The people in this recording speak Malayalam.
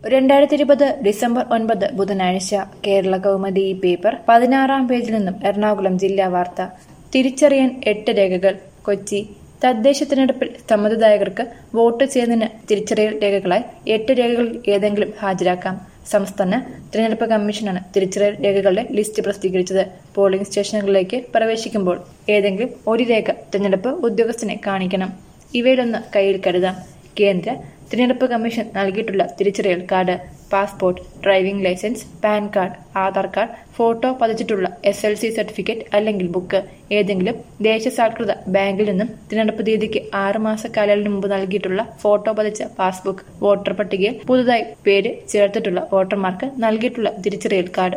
രണ്ടായിരത്തി ഇരുപത് ഡിസംബർ ഒൻപത് ബുധനാഴ്ച കേരള കൗമുദി ഈ പേപ്പർ പതിനാറാം പേജിൽ നിന്നും എറണാകുളം ജില്ലാ വാർത്ത തിരിച്ചറിയാൻ എട്ട് രേഖകൾ കൊച്ചി തദ്ദേശ തിരഞ്ഞെടുപ്പിൽ സമ്മതിദായകർക്ക് വോട്ട് ചെയ്യുന്നതിന് തിരിച്ചറിയൽ രേഖകളായി എട്ട് രേഖകളിൽ ഏതെങ്കിലും ഹാജരാക്കാം സംസ്ഥാന തിരഞ്ഞെടുപ്പ് കമ്മീഷനാണ് തിരിച്ചറിയൽ രേഖകളുടെ ലിസ്റ്റ് പ്രസിദ്ധീകരിച്ചത് പോളിംഗ് സ്റ്റേഷനുകളിലേക്ക് പ്രവേശിക്കുമ്പോൾ ഏതെങ്കിലും ഒരു രേഖ തിരഞ്ഞെടുപ്പ് ഉദ്യോഗസ്ഥനെ കാണിക്കണം ഇവയിലൊന്ന് കയ്യിൽ കരുതാം കേന്ദ്ര തിരഞ്ഞെടുപ്പ് കമ്മീഷൻ നൽകിയിട്ടുള്ള തിരിച്ചറിയൽ card passport driving licence PAN card Aadhaar card photo പതിച്ചിട്ടുള്ള എസ് എൽ സി സർട്ടിഫിക്കറ്റ് അല്ലെങ്കിൽ ബുക്ക് ഏതെങ്കിലും ദേശസാൽകൃത ബാങ്കിൽ നിന്നും തിരഞ്ഞെടുപ്പ് തീയതിക്ക് ആറ് മാസ കാലയളവിന് മുമ്പ് നൽകിയിട്ടുള്ള ഫോട്ടോ പതിച്ച പാസ്ബുക്ക് വോട്ടർ പട്ടികയിൽ പുതുതായി പേര് ചേർത്തിട്ടുള്ള വോട്ടർമാർക്ക് നൽകിയിട്ടുള്ള തിരിച്ചറിയൽ കാർഡ്